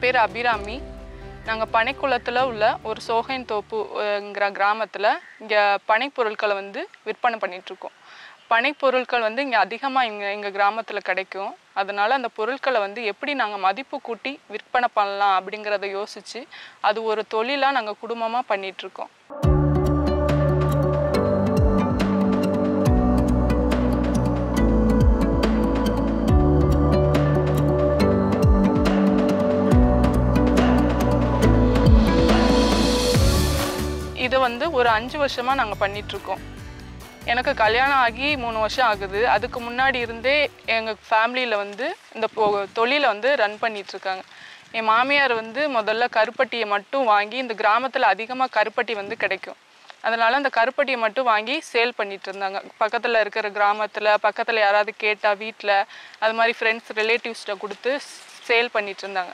பேர் அபிராமி நாங்கள் பனைக்குளத்தில் உள்ள ஒரு சோகைன் தோப்புங்கிற கிராமத்தில் இங்கே பனைப்பொருட்களை வந்து விற்பனை பண்ணிகிட்ருக்கோம் பனைப்பொருட்கள் வந்து இங்கே அதிகமாக இங்கே எங்கள் கிராமத்தில் கிடைக்கும் அதனால் அந்த பொருட்களை வந்து எப்படி நாங்கள் மதிப்பு கூட்டி விற்பனை பண்ணலாம் அப்படிங்கிறத யோசித்து அது ஒரு தொழிலாக நாங்கள் குடும்பமாக பண்ணிகிட்ருக்கோம் இது வந்து ஒரு அஞ்சு வருஷமாக நாங்கள் பண்ணிகிட்ருக்கோம் எனக்கு கல்யாணம் ஆகி மூணு வருஷம் ஆகுது அதுக்கு முன்னாடி இருந்தே எங்கள் ஃபேமிலியில் வந்து இந்த பொ- தொழிலை வந்து ரன் பண்ணிட்டு இருக்காங்க என் மாமியார் வந்து முதல்ல கருப்பட்டியை மட்டும் வாங்கி இந்த கிராமத்தில் அதிகமாக கருப்பட்டி வந்து கிடைக்கும் அதனால அந்த கருப்பட்டியை மட்டும் வாங்கி சேல் பண்ணிட்டு இருந்தாங்க பக்கத்தில் இருக்கிற கிராமத்தில் பக்கத்தில் யாராவது கேட்டால் வீட்டில் அது மாதிரி ஃப்ரெண்ட்ஸ் ரிலேட்டிவ்ஸ்கிட்ட கொடுத்து சேல் பண்ணிட்டு இருந்தாங்க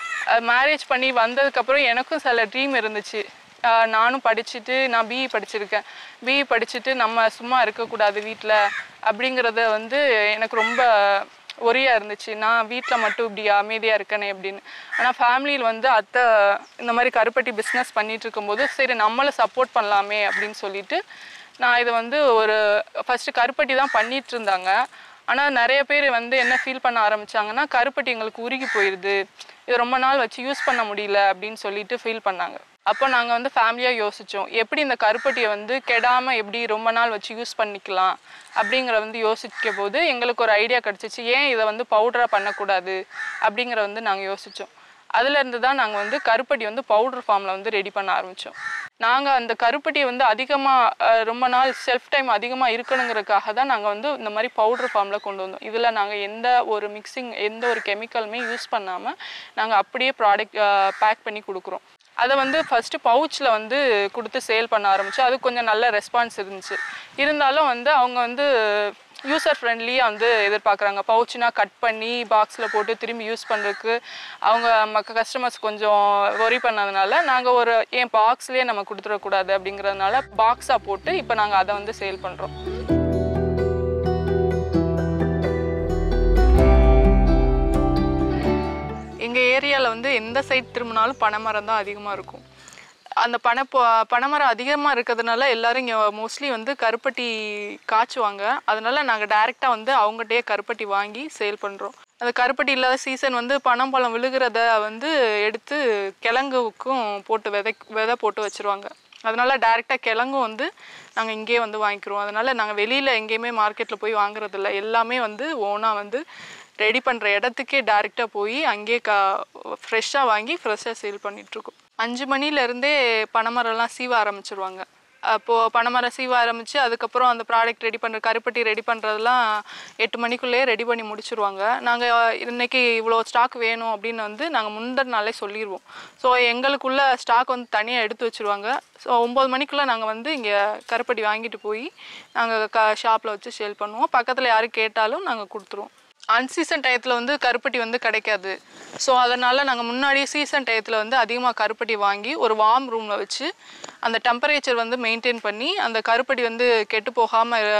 மேரேஜ் பண்ணி வந்ததுக்கப்புறம் எனக்கும் சில ட்ரீம் இருந்துச்சு அஹ் நானும் படிச்சுட்டு நான் பிஇ படிச்சிருக்கேன் பிஇ படிச்சுட்டு நம்ம சும்மா இருக்கக்கூடாது வீட்டில் அப்படிங்கிறத வந்து எனக்கு ரொம்ப ஒரியா இருந்துச்சு நான் வீட்டில் மட்டும் இப்படி அமைதியாக இருக்கனே அப்படின்னு ஆனால் ஃபேமிலியில் வந்து அத்தை இந்த மாதிரி கருப்பட்டி பிஸ்னஸ் பண்ணிட்டு இருக்கும்போது சரி நம்மளும் சப்போர்ட் பண்ணலாமே அப்படின்னு சொல்லிட்டு நான் இதை வந்து ஒரு ஃபஸ்ட்டு கருப்பட்டி தான் பண்ணிட்டு இருந்தாங்க ஆனால் நிறைய பேர் வந்து என்ன ஃபீல் பண்ண ஆரம்பிச்சாங்கன்னா கருப்பட்டி எங்களுக்கு உருகி போயிடுது இது ரொம்ப நாள் வச்சு யூஸ் பண்ண முடியல அப்படின்னு சொல்லிட்டு ஃபீல் பண்ணாங்க அப்போ நாங்கள் வந்து ஃபேமிலியாக யோசித்தோம் எப்படி இந்த கருப்பட்டியை வந்து கெடாமல் எப்படி ரொம்ப நாள் வச்சு யூஸ் பண்ணிக்கலாம் அப்படிங்கிற வந்து யோசிக்க போது எங்களுக்கு ஒரு ஐடியா கிடச்சிச்சு ஏன் இதை வந்து பவுடராக பண்ணக்கூடாது அப்படிங்கிற வந்து நாங்கள் யோசித்தோம் அதுலேருந்து தான் நாங்கள் வந்து கருப்பட்டி வந்து பவுடர் ஃபார்மில் வந்து ரெடி பண்ண ஆரம்பித்தோம் நாங்கள் அந்த கருப்பட்டியை வந்து அதிகமாக ரொம்ப நாள் செல்ஃப் டைம் அதிகமாக இருக்கணுங்கிறதுக்காக தான் நாங்கள் வந்து இந்த மாதிரி பவுடர் ஃபார்மில் கொண்டு வந்தோம் இதில் நாங்கள் எந்த ஒரு மிக்சிங் எந்த ஒரு கெமிக்கலுமே யூஸ் பண்ணாமல் நாங்கள் அப்படியே ப்ராடக்ட் பேக் பண்ணி கொடுக்குறோம் அதை வந்து ஃபஸ்ட்டு பவுச்சில் வந்து கொடுத்து சேல் பண்ண ஆரம்பிச்சு அது கொஞ்சம் நல்ல ரெஸ்பான்ஸ் இருந்துச்சு இருந்தாலும் வந்து அவங்க வந்து யூசர் ஃப்ரெண்ட்லியாக வந்து எதிர்பார்க்குறாங்க பவுச்சுனா கட் பண்ணி பாக்ஸில் போட்டு திரும்பி யூஸ் பண்ணுறதுக்கு அவங்க மக்க கஸ்டமர்ஸ் கொஞ்சம் ஒரி பண்ணதுனால நாங்கள் ஒரு ஏன் பாக்ஸ்லேயே நம்ம கொடுத்துடக்கூடாது அப்படிங்கிறதுனால பாக்ஸாக போட்டு இப்போ நாங்கள் அதை வந்து சேல் பண்ணுறோம் எங்கள் ஏரியாவில் வந்து எந்த சைட் திரும்பினாலும் பனைமரம் தான் அதிகமாக இருக்கும் அந்த பனை பொ- பனைமரம் அதிகமாக இருக்கிறதுனால எல்லாரும் இங்கே மோஸ்ட்லி வந்து கருப்பட்டி காய்ச்சுவாங்க அதனால நாங்கள் டைரெக்டாக வந்து அவங்ககிட்டயே கருப்பட்டி வாங்கி சேல் பண்ணுறோம் அந்த கருப்பட்டி இல்லாத சீசன் வந்து பனம்பழம் விழுகிறத வந்து எடுத்து கிழங்குக்கும் போட்டு விதை விதை போட்டு வச்சுருவாங்க அதனால டைரெக்டாக கிழங்கும் வந்து நாங்கள் இங்கேயே வந்து வாங்கிக்கிறோம் அதனால நாங்கள் வெளியில் எங்கேயுமே மார்க்கெட்டில் போய் வாங்குறதில்ல எல்லாமே வந்து ஓனாக வந்து ரெடி பண்ணுற இடத்துக்கே டேரெக்டாக போய் அங்கேயே கா ஃப்ரெஷ்ஷாக வாங்கி ஃப்ரெஷ்ஷாக சேல் பண்ணிகிட்ருக்கோம் அஞ்சு மணிலேருந்தே பனைமரம்லாம் சீவ ஆரம்பிச்சிருவாங்க அப்போது பனைமரம் சீவ ஆரம்பித்து அதுக்கப்புறம் அந்த ப்ராடக்ட் ரெடி பண்ணுற கருப்பட்டி ரெடி பண்ணுறதெல்லாம் எட்டு மணிக்குள்ளேயே ரெடி பண்ணி முடிச்சிருவாங்க நாங்கள் இன்னைக்கு இவ்வளோ ஸ்டாக் வேணும் அப்படின்னு வந்து நாங்கள் முந்தின நாளே சொல்லிடுவோம் ஸோ எங்களுக்குள்ள ஸ்டாக் வந்து தனியாக எடுத்து வச்சுருவாங்க ஸோ ஒம்பது மணிக்குள்ளே நாங்கள் வந்து இங்கே கருப்பட்டி வாங்கிட்டு போய் நாங்கள் க ஷாப்பில் வச்சு சேல் பண்ணுவோம் பக்கத்தில் யாரும் கேட்டாலும் நாங்கள் கொடுத்துருவோம் அன்சீசன் டயத்தில் வந்து கருப்பட்டி வந்து கிடைக்காது ஸோ அதனால் நாங்கள் முன்னாடியே சீசன் டயத்தில் வந்து அதிகமாக கருப்பட்டி வாங்கி ஒரு வார்ம் ரூமில் வச்சு அந்த டெம்பரேச்சர் வந்து மெயின்டைன் பண்ணி அந்த கருப்பட்டி வந்து கெட்டு போகாமல்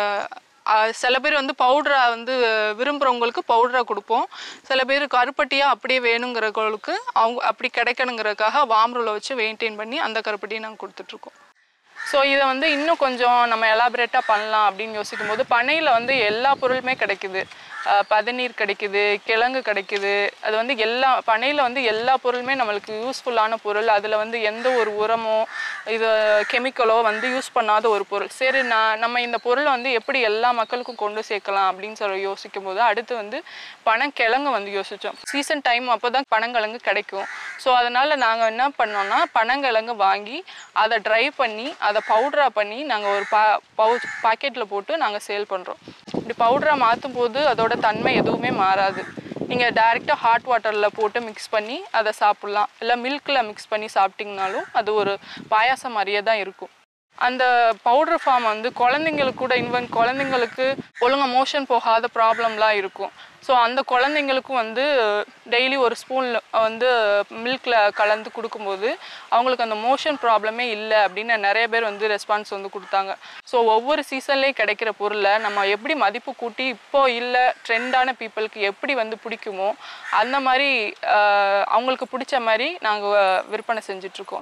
சில பேர் வந்து பவுடரா வந்து விரும்புகிறவங்களுக்கு பவுடரா கொடுப்போம் சில பேர் கருப்பட்டியாக அப்படியே வேணுங்கிறவங்களுக்கு அவங்க அப்படி கிடைக்கணுங்கிறதுக்காக வார்ம் ரூமில் வச்சு மெயின்டைன் பண்ணி அந்த கருப்பட்டியை நாங்கள் கொடுத்துட்ருக்கோம் ஸோ இதை வந்து இன்னும் கொஞ்சம் நம்ம எலாபரேட்டாக பண்ணலாம் அப்படின்னு யோசிக்கும் போது பனையில் வந்து எல்லா பொருளுமே கிடைக்குது அஹ் பதநீர் கிடைக்குது கிழங்கு கிடைக்குது அது வந்து எல்லா பனையில் வந்து எல்லா பொருளுமே நம்மளுக்கு யூஸ்ஃபுல்லான பொருள் அதில் வந்து எந்த ஒரு உரமோ இது கெமிக்கலோ வந்து யூஸ் பண்ணாத ஒரு பொருள் சரி நான் நம்ம இந்த பொருளை வந்து எப்படி எல்லா மக்களுக்கும் கொண்டு சேர்க்கலாம் அப்படின்னு சொல்லி யோசிக்கும் போது அடுத்து வந்து பனங்கிழங்கு வந்து யோசித்தோம் சீசன் டைம் அப்போ தான் பனங்கிழங்கு கிடைக்கும் ஸோ அதனால் நாங்கள் என்ன பண்ணோம்னா பனங்கிழங்கு வாங்கி அதை ட்ரை பண்ணி அதை பவுடராக பண்ணி நாங்கள் ஒரு பா பவுச் பாக்கெட்டில் போட்டு நாங்கள் சேல் பண்ணுறோம் இப்படி பவுடராக மாற்றும் போது அதோட தன்மை எதுவுமே மாறாது நீங்கள் டைரெக்டாக ஹாட் வாட்டரில் போட்டு மிக்ஸ் பண்ணி அதை சாப்பிட்லாம் இல்லை மில்கில் மிக்ஸ் பண்ணி சாப்பிட்டிங்கனாலும் அது ஒரு பாயாசம் மாதிரியே தான் இருக்கும் அந்த பவுடர் ஃபார்ம் வந்து குழந்தைங்களுக்கு கூட இன்வன் குழந்தைங்களுக்கு ஒழுங்கா மோஷன் போகாத ப்ராப்ளம்லாம் இருக்கும் ஸோ அந்த குழந்தைங்களுக்கும் வந்து டெய்லி ஒரு ஸ்பூன் வந்து மில்கில் கலந்து கொடுக்கும்போது அவங்களுக்கு அந்த மோஷன் ப்ராப்ளமே இல்லை அப்படின்னு நிறைய பேர் வந்து ரெஸ்பான்ஸ் வந்து கொடுத்தாங்க ஸோ ஒவ்வொரு சீசன்லேயும் கிடைக்கிற பொருளை நம்ம எப்படி மதிப்பு கூட்டி இப்போ இல்லை ட்ரெண்டான பீப்புளுக்கு எப்படி வந்து பிடிக்குமோ அந்த மாதிரி ஆஹ், அவங்களுக்கு பிடிச்ச மாதிரி நாங்கள் விற்பனை செஞ்சிட்ருக்கோம்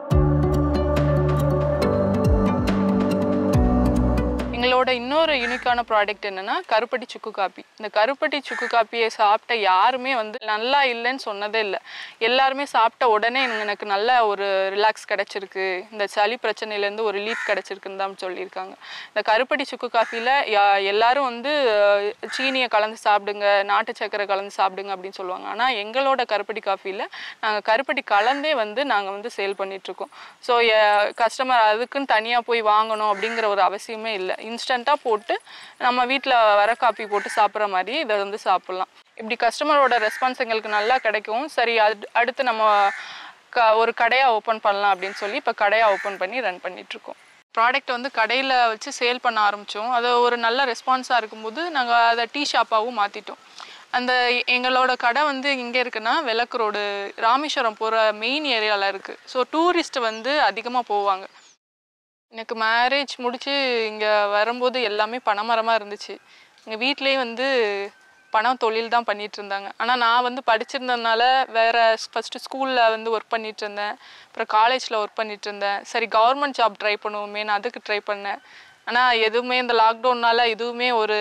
எங்களோட இன்னொரு யூனிக்கான ப்ராடக்ட் என்னன்னா கருப்பட்டி சுக்கு காப்பி இந்த கருப்பட்டி சுக்கு காப்பியை சாப்பிட்ட யாருமே வந்து நல்லா இல்லைன்னு சொன்னதே இல்லை எல்லாருமே சாப்பிட்ட உடனே எனக்கு நல்ல ஒரு ரிலாக்ஸ் கிடைச்சிருக்கு இந்த சளி பிரச்சனையிலேருந்து ஒரு ரிலீஃப் கிடைச்சிருக்குன்னு தான் சொல்லியிருக்காங்க இந்த கருப்பட்டி சுக்கு காஃபியில் எல்லாரும் வந்து அஹ், சீனியை கலந்து சாப்பிடுங்க நாட்டு சக்கரை கலந்து சாப்பிடுங்க அப்படின்னு சொல்லுவாங்க ஆனால் எங்களோட கருப்பட்டி காஃபியில் நாங்கள் கருப்பட்டி கலந்தே வந்து நாங்கள் வந்து சேல் பண்ணிகிட்ருக்கோம் ஸோ கஸ்டமர் அதுக்குன்னு தனியாக போய் வாங்கணும் அப்படிங்கிற ஒரு அவசியமே இல்லை இன்ஸ்டண்ட்டாக போட்டு நம்ம வீட்டில் வர காப்பி போட்டு சாப்பிட்ற மாதிரி இதை வந்து சாப்பிட்லாம் இப்படி கஸ்டமரோட ரெஸ்பான்ஸ் எங்களுக்கு நல்லா கிடைக்கும் சரி அது அடுத்து நம்ம க ஒரு கடையாக ஓப்பன் பண்ணலாம் அப்படின்னு சொல்லி இப்போ கடையாக ஓப்பன் பண்ணி ரன் பண்ணிகிட்ருக்கோம் ப்ராடக்ட் வந்து கடையில் வச்சு சேல் பண்ண ஆரம்பித்தோம் அது ஒரு நல்ல ரெஸ்பான்ஸாக இருக்கும்போது நாங்கள் அதை டீ ஷாப்பாகவும் மாற்றிட்டோம் அந்த எங்களோட கடை வந்து எங்கே இருக்குன்னா விளக்கு ரோடு ராமேஸ்வரம் போகிற மெயின் ஏரியாவில் இருக்குது ஸோ டூரிஸ்ட் வந்து அதிகமாக போவாங்க எனக்கு மேரேஜ் முடிச்சு இங்கே வரும்போது எல்லாமே பணமரமாக இருந்துச்சு எங்கள் வீட்லேயே வந்து பணம் தொழில் தான் பண்ணிட்டு இருந்தாங்க ஆனால் நான் வந்து படிச்சிருந்ததுனால வேற ஃபஸ்ட்டு ஸ்கூலில் வந்து ஒர்க் பண்ணிட்டு இருந்தேன் அப்புறம் காலேஜில் ஒர்க் பண்ணிட்டு இருந்தேன் சரி கவர்மெண்ட் ஜாப் ட்ரை பண்ணுவோமே நான் அதுக்கு ட்ரை பண்ணேன் ஆனால் எதுவுமே இந்த லாக்டவுன்னால எதுவுமே ஒரு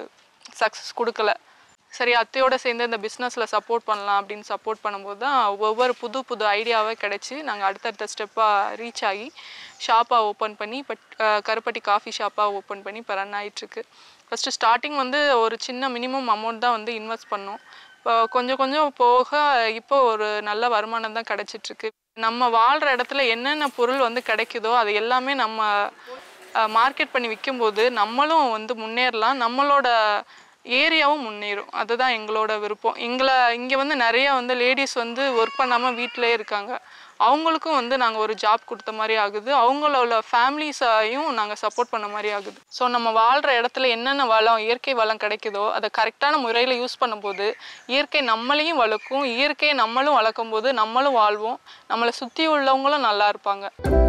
சக்ஸஸ் கொடுக்கல சரி அத்தையோட சேர்ந்து இந்த பிஸ்னஸில் சப்போர்ட் பண்ணலாம் அப்படின்னு சப்போர்ட் பண்ணும்போது தான் ஒவ்வொரு புது புது ஐடியாவே கிடச்சி நாங்கள் அடுத்தடுத்த ஸ்டெப்பாக ரீச் ஆகி ஷாப்பாக ஓப்பன் பண்ணி இப்போ கருப்பட்டி காஃபி ஷாப்பாக ஓப்பன் பண்ணி இப்போ ரன் ஆயிட்டுருக்கு ஃபஸ்ட்டு ஸ்டார்டிங் வந்து ஒரு சின்ன மினிமம் அமௌண்ட் தான் வந்து இன்வெஸ்ட் பண்ணோம் இப்போ கொஞ்சம் கொஞ்சம் போக இப்போ ஒரு நல்ல வருமானம் தான் கிடைச்சிட்ருக்கு நம்ம வாழ்கிற இடத்துல என்னென்ன பொருள் வந்து கிடைக்குதோ அது எல்லாமே நம்ம மார்க்கெட் பண்ணி விற்கும்போது நம்மளும் வந்து முன்னேறலாம் நம்மளோட ஏரியாவும் முன்னேறும் அதுதான் எங்களோட விருப்பம் எங்களை இங்கே வந்து நிறைய வந்து லேடிஸ் வந்து ஒர்க் பண்ணாமல் வீட்டிலே இருக்காங்க அவங்களுக்கும் வந்து நாங்கள் ஒரு ஜாப் கொடுத்த மாதிரி ஆகுது அவங்களோட ஃபேமிலிஸையும் நாங்கள் சப்போர்ட் பண்ண மாதிரி ஆகுது ஸோ நம்ம வாழ்கிற இடத்துல என்னென்ன வளம் இயற்கை வளம் கிடைக்குதோ அதை கரெக்டான முறையில் யூஸ் பண்ணும்போது இயற்கை நம்மளையும் வளர்க்கும் இயற்கையை நம்மளும் வளர்க்கும் போது நம்மளும் வாழ்வோம் நம்மளை சுற்றி உள்ளவங்களும் நல்லா இருப்பாங்க